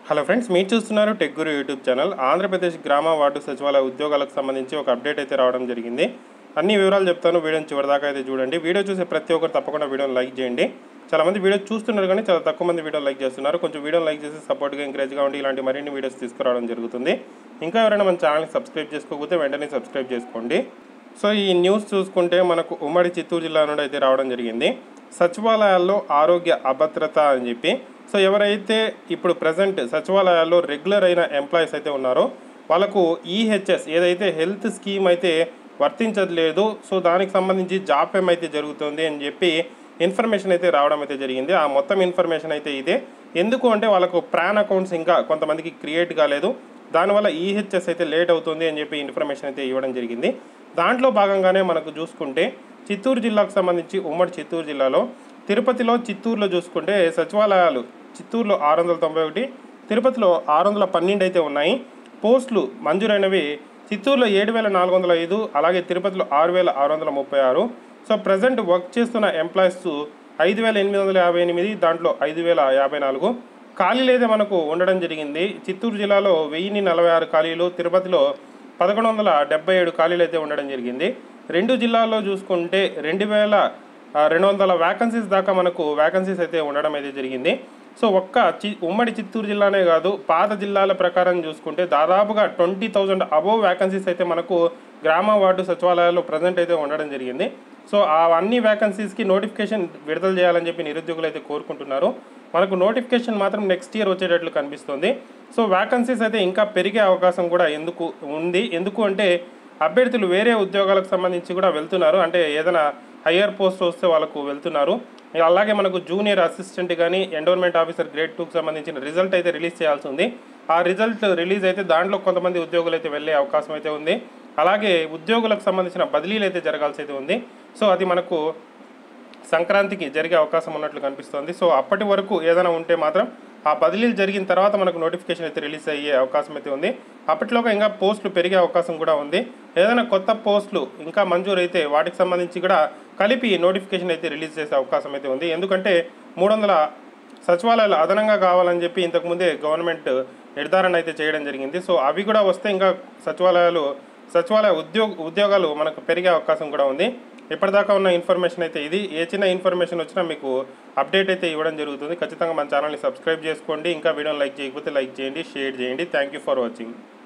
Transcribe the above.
hello friends మీరు చూస్తున్నారు tech Guru YouTube channel Andhra Pradesh గ్రామ వార్డు సచివాలయ ఉద్యోగాలకు సంబంధించి ఒక అప్డేట్ అయితే రావడం జరిగింది అన్ని వివరాలు చెప్తాను వీడియోని చివరిదాకా అయితే చూడండి వీడియో చూసే ప్రతి ఒక్కరు తప్పకుండా వీడియోని లైక్ చేయండి చాలా మంది వీడియో చూస్తున్నారు కానీ చాలా తక్కువ మంది వీడియో లైక్ చేస్తున్నారు కొంచెం వీడియో లైక్ చేసి సపోర్ట్గా ఎంకరేజ్గా ఉండి ఇలాంటి మరిన్ని వీడియోస్ తీసుకురావడం జరుగుతుంది ఇంకా ఎవరైనా మన ఛానల్ని సబ్స్క్రైబ్ చేసుకోకపోతే వెంటనే సబ్స్క్రైబ్ చేసుకోండి సో ఈ న్యూస్ చూసుకుంటే మనకు ఉమ్మడి చిత్తూరు జిల్లా నుండి అయితే రావడం జరిగింది సచివాలయాల్లో ఆరోగ్య అభద్రత అని చెప్పి సో ఎవరైతే ఇప్పుడు ప్రజెంట్ సచివాలయాల్లో రెగ్యులర్ అయిన ఎంప్లాయీస్ అయితే ఉన్నారో వాళ్ళకు ఈహెచ్ఎస్ ఏదైతే హెల్త్ స్కీమ్ అయితే వర్తించట్లేదు సో దానికి సంబంధించి జాబ్ ఏమైతే జరుగుతుంది అని చెప్పి ఇన్ఫర్మేషన్ అయితే రావడం అయితే జరిగింది ఆ మొత్తం ఇన్ఫర్మేషన్ అయితే ఇదే ఎందుకు అంటే వాళ్ళకు ప్రాన్ అకౌంట్స్ ఇంకా కొంతమందికి క్రియేట్ కాలేదు దానివల్ల ఈహెచ్ఎస్ అయితే లేట్ అవుతుంది అని చెప్పి ఇన్ఫర్మేషన్ అయితే ఇవ్వడం జరిగింది దాంట్లో భాగంగానే మనకు చూసుకుంటే చిత్తూరు జిల్లాకు సంబంధించి ఉమ్మడి చిత్తూరు జిల్లాలో తిరుపతిలో చిత్తూరులో చూసుకుంటే సచివాలయాలు చిత్తూరులో ఆరు వందల తొంభై ఒకటి తిరుపతిలో ఆరు వందల పన్నెండు అయితే ఉన్నాయి పోస్టులు మంజూరైనవి చిత్తూరులో ఏడు వేల నాలుగు వందల ఐదు అలాగే తిరుపతిలో ఆరు వేల ఆరు వందల ముప్పై ఆరు సో ప్రజెంట్ వర్క్ చేస్తున్న ఎంప్లాయీస్ ఐదు వేల ఎనిమిది వందల యాభై ఎనిమిది దాంట్లో ఐదు వేల యాభై నాలుగు ఖాళీలు అయితే మనకు ఉండడం జరిగింది చిత్తూరు జిల్లాలో వెయ్యిన్ని నలభై ఆరు ఖాళీలు తిరుపతిలో పదకొండు వందల డెబ్బై ఏడు ఖాళీలు అయితే ఉండడం జరిగింది రెండు జిల్లాల్లో చూసుకుంటే రెండు వేల ఆ, రెండు వందల వ్యాకన్సీస్ దాకా మనకు వ్యాకన్సీస్ అయితే ఉండడం అయితే జరిగింది సో ఒక్క చి ఉమ్మడి చిత్తూరు జిల్లానే కాదు పాత జిల్లాల ప్రకారం చూసుకుంటే దాదాపుగా ట్వంటీ థౌజండ్ అబోవ్ వ్యాకన్సీస్ అయితే మనకు గ్రామ వార్డు సచివాలయాల్లో ప్రజెంట్ అయితే ఉండడం జరిగింది సో ఆ అన్ని వ్యాకన్సీస్కి నోటిఫికేషన్ విడుదల చేయాలని చెప్పి నిరుద్యోగులు అయితే కోరుకుంటున్నారు మనకు నోటిఫికేషన్ మాత్రం నెక్స్ట్ ఇయర్ వచ్చేటట్లు కనిపిస్తుంది సో వ్యాకన్సీస్ అయితే ఇంకా పెరిగే అవకాశం కూడా ఎందుకు ఉంది ఎందుకు అంటే అభ్యర్థులు వేరే ఉద్యోగాలకు సంబంధించి కూడా వెళ్తున్నారు అంటే ఏదైనా హయ్యర్ పోస్ట్ వస్తే వాళ్ళకు వెళ్తున్నారు ఇక అలాగే మనకు జూనియర్ అసిస్టెంట్ కానీ ఎండోర్మెంట్ ఆఫీసర్ గ్రేడ్ టూకి సంబంధించిన రిజల్ట్ అయితే రిలీజ్ చేయాల్సి ఉంది ఆ రిజల్ట్ రిలీజ్ అయితే దాంట్లో కొంతమంది ఉద్యోగులు అయితే వెళ్ళే అవకాశం అయితే ఉంది అలాగే ఉద్యోగులకు సంబంధించిన బదిలీలు అయితే జరగాల్సి అయితే ఉంది సో అది మనకు సంక్రాంతికి జరిగే అవకాశం ఉన్నట్లు కనిపిస్తోంది సో అప్పటి వరకు ఏదైనా ఉంటే మాత్రం ఆ బదిలీలు జరిగిన తర్వాత మనకు నోటిఫికేషన్ అయితే రిలీజ్ అయ్యే అవకాశం అయితే ఉంది అప్పట్లోగా ఇంకా పోస్టులు పెరిగే అవకాశం కూడా ఉంది ఏదైనా కొత్త పోస్టులు ఇంకా మంజూరు అయితే వాటికి సంబంధించి కూడా కలిపి నోటిఫికేషన్ అయితే రిలీజ్ చేసే అవకాశం అయితే ఉంది ఎందుకంటే మూడు వందల సచివాలయాలు అదనంగా కావాలని చెప్పి ఇంతకుముందే గవర్నమెంట్ నిర్ధారణ అయితే చేయడం జరిగింది సో అవి కూడా వస్తే ఇంకా సచివాలయాలు సచివాలయ ఉద్యోగ ఉద్యోగాలు మనకు పెరిగే అవకాశం కూడా ఉంది ఇప్పటిదాకా ఉన్న ఇన్ఫర్మేషన్ అయితే ఇది ఏ చిన్న ఇన్ఫర్మేషన్ వచ్చినా మీకు అప్డేట్ అయితే ఇవ్వడం జరుగుతుంది ఖచ్చితంగా మన ఛానల్ని సబ్స్క్రైబ్ చేసుకోండి ఇంకా వీడియోని లైక్ చేయకపోతే లైక్ చేయండి షేర్ చేయండి థ్యాంక్ యూ ఫర్ వాచింగ్